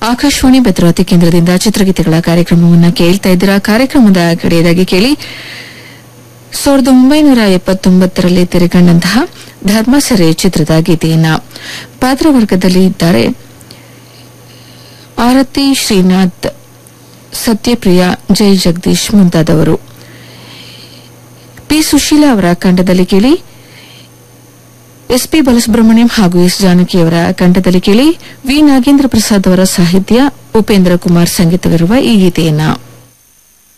ಆಕಾಶವಾಣಿ ಭದ್ರಾವತಿ ಕೇಂದ್ರದಿಂದ ಚಿತ್ರಗೀತೆಗಳ ಕಾರ್ಯಕ್ರಮವನ್ನು ಕೇಳ್ತಾ ಇದ್ದೀರಾ ಕಾರ್ಯಕ್ರಮದ ಕಡೆಯದಾಗಿ ಕೇಳಿ ಸಾವಿರದ ಒಂಬೈನೂರ ಎಪ್ಪತ್ತೊಂಬತ್ತರಲ್ಲಿ ತೆರೆಕಂಡಂತಹ ಧರ್ಮಸೆರೆ ಚಿತ್ರದ ಗೀತೆಯನ್ನ ಪಾತ್ರವರ್ಗದಲ್ಲಿ ಇದ್ದಾರೆ ಆರತಿ ಶ್ರೀನಾಥ್ ಸತ್ಯಪ್ರಿಯ ಜೈ ಜಗದೀಶ್ ಮುಂತಾದವರು ಪಿ ಸುಶೀಲಾ ಅವರ ಕಂಠದಲ್ಲಿ ಕೇಳಿ ಎಸ್ಪಿ ಬಾಲಸುಬ್ರಹ್ಮಣ್ಯಂ ಹಾಗೂ ಎಸ್ ಜಾನಕಿಯವರ ಕಂಠದಲ್ಲಿ ಕೇಳಿ ವಿ ನಾಗೇಂದ್ರ ಪ್ರಸಾದ್ ಅವರ ಸಾಹಿತ್ಯ ಉಪೇಂದ್ರ ಕುಮಾರ್ ಸಂಗೀತವಿರುವ ಈ ಗೀತೆಯನ್ನ